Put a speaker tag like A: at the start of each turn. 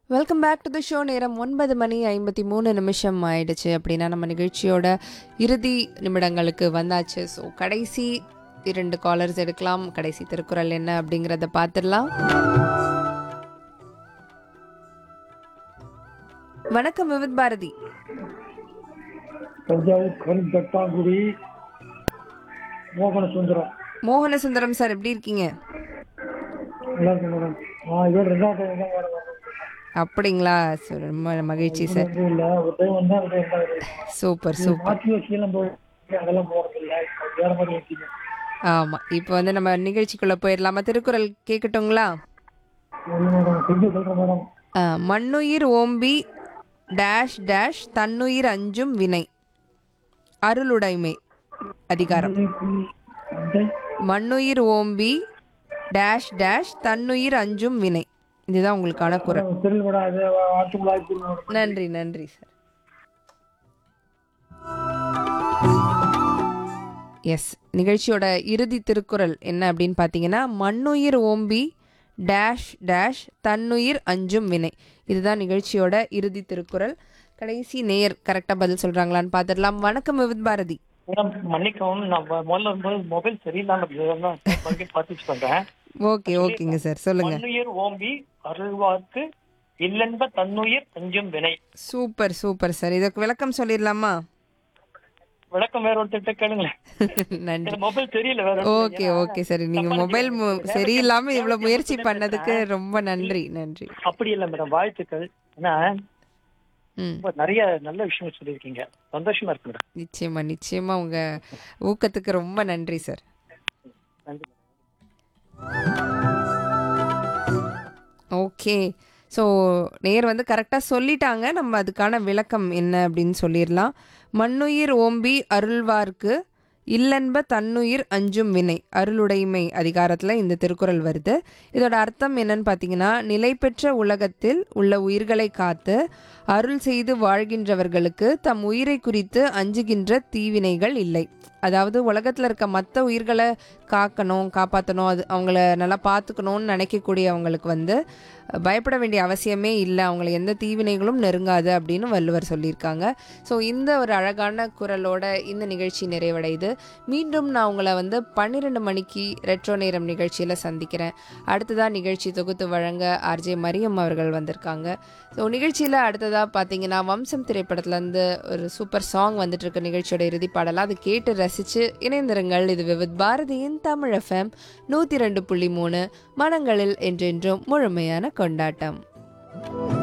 A: Welcome back to the show நேரம் ஒன்பது மணி ஐம்பத்தி மூணு நிமிஷம் ஆயிடுச்சு அப்படின்னா நம்ம நிகழ்ச்சியோட இறுதி நிமிடங்களுக்கு வந்தாச்சு ஸோ கடைசி இரண்டு காலர்ஸ் எடுக்கலாம் கடைசி திருக்குறள் என்ன அப்படிங்கிறத பார்த்துடலாம் வணக்கம் விவித் பாரதி
B: தஞ்சாவூர் கருந்தட்டாங்குடி மோகன சுந்தரம்
A: மோகன சுந்தரம் சார் எப்படி இருக்கீங்க
B: நல்லா இருக்கு மேடம் ஆ இதோட ரெண்டாவது டைம் தான் மேடம்
A: அப்படிங்களா சரி, ரொம்ப மகிழ்ச்சி சார்
B: வந்து இல்லை ஒரு டைம் வந்தா ஒரு டைம் தான் வருது.
A: சூப்பர்
B: இது
A: சூப்பர்
B: மாற்றி வச்சுலாம் போய் அதெல்லாம் போறது இல்லை வேற மாதிரி வச்சுங்க
A: ஆமாம் இப்போ வந்து நம்ம நிகழ்ச்சிக்குள்ளே போயிடலாமா திருக்குறள் கேட்கட்டுங்களா
B: ஒன்று மேடம் கொஞ்சம் சொல்கிறேன் மேடம்
A: ஆ, மண்ணுயிர் ஓம்பி டேஷ் டேஷ் தன்னுயிர் அஞ்சும் வினை அருளுடைமை அதிகாரம்
B: வந்து
A: மண்ணுயிர் ஓம்பி டேஷ் டேஷ் தன்னுயிர் அஞ்சும் வினை இதுதான் உங்களுக்கான குரல்
B: தெரியல மேடம் அது ஆட்டுக்குள்ள ஆக்கி மேடம்
A: நன்றி நன்றி சார் எஸ் நிகழ்ச்சியோட இறுதி திருக்குறள் என்ன அப்படின்னு பார்த்தீங்கன்னா மண்ணுயிர் ஓம்பி டேஷ் டேஷ் தன்னுயிர் அஞ்சும் வினை இதுதான் நிகழ்ச்சியோட இறுதி திருக்குறள் கடைசி நேயர் கரெக்டாக பதில் சொல்கிறாங்களான்னு பார்த்துடலாம் வணக்கம் விவித் பாரதி
C: மேடம் மன்னிக்கவும் நான் மொ- முதல்ல வரும்போது மொபைல் சரியில்லாம இருந்ததுன்னா மறுபடியும் பார்த்து பண்றேன்
A: ஓகே ஓகேங்க சார் சொல்லுங்க
C: மண்ணுயிர் ஓம்பி அருள்வார்க்கு இல்லென்ப தன்னுயிர் அஞ்சும் வினை
A: சூப்பர் சூப்பர் சார் இதுக்கு விளக்கம் சொல்லிடலாமா
C: விளக்கம் வேற ஒருத்தர் கேளுங்களேன்
A: நன்றி
C: எனக்கு மொபைல் தெரியல வேற ஒண்ணும்
A: ஓகே
C: இல்லையா?
A: ஓகே சரி நீங்க
C: தப்பா
A: மொபைல்
C: நினைக்காதீங்க.
A: சரியில்லாம இவ்வளவு முயற்சி
C: வேற
A: பண்ணதுக்கு
C: பேசுறேன்.
A: ரொம்ப நன்றி நன்றி
C: அப்படி இல்ல மேடம் வாழ்த்துக்கள் ஏன்னா
A: ம்
C: ரொம்ப நிறைய நல்ல விஷயம் சொல்லியிருக்கீங்க சந்தோஷமா இருக்கு மேடம்
A: நிச்சயமா நிச்சயமா உங்க ஊக்கத்துக்கு ரொம்ப நன்றி சார்
C: நன்றி
A: ஓகே ஸோ நேர் வந்து கரெக்டாக சொல்லிட்டாங்க நம்ம அதுக்கான விளக்கம் என்ன அப்படின்னு சொல்லிடலாம் மண்ணுயிர் ஓம்பி அருள்வார்க்கு இல்லன்ப தன்னுயிர் அஞ்சும் வினை அருளுடைமை அதிகாரத்தில் இந்த திருக்குறள் வருது இதோட அர்த்தம் என்னன்னு பார்த்தீங்கன்னா நிலை பெற்ற உலகத்தில் உள்ள உயிர்களை காத்து அருள் செய்து வாழ்கின்றவர்களுக்கு தம் உயிரை குறித்து அஞ்சுகின்ற தீவினைகள் இல்லை அதாவது உலகத்தில் இருக்க மற்ற உயிர்களை காக்கணும் காப்பாற்றணும் அது அவங்கள நல்லா பார்த்துக்கணும்னு நினைக்கக்கூடியவங்களுக்கு வந்து பயப்பட வேண்டிய அவசியமே இல்லை அவங்களை எந்த தீவினைகளும் நெருங்காது அப்படின்னு வள்ளுவர் சொல்லியிருக்காங்க ஸோ இந்த ஒரு அழகான குரலோட இந்த நிகழ்ச்சி நிறைவடையுது மீண்டும் நான் உங்களை வந்து பன்னிரெண்டு மணிக்கு ரெட்ரோ நேரம் நிகழ்ச்சியில் சந்திக்கிறேன் அடுத்ததாக நிகழ்ச்சி தொகுத்து வழங்க ஆர்ஜே மரியம் அவர்கள் வந்திருக்காங்க ஸோ நிகழ்ச்சியில் அடுத்ததாக பார்த்தீங்கன்னா வம்சம் திரைப்படத்துலேருந்து ஒரு சூப்பர் சாங் வந்துட்டு இருக்க நிகழ்ச்சியோட இறுதி பாடலாம் அதை கேட்டு ரசித்து இணைந்திருங்கள் இது விவித் பாரதியின் தமிழ் எஃப்எம் நூற்றி ரெண்டு புள்ளி மூணு மனங்களில் என்றென்றும் முழுமையான கொண்டாட்டம்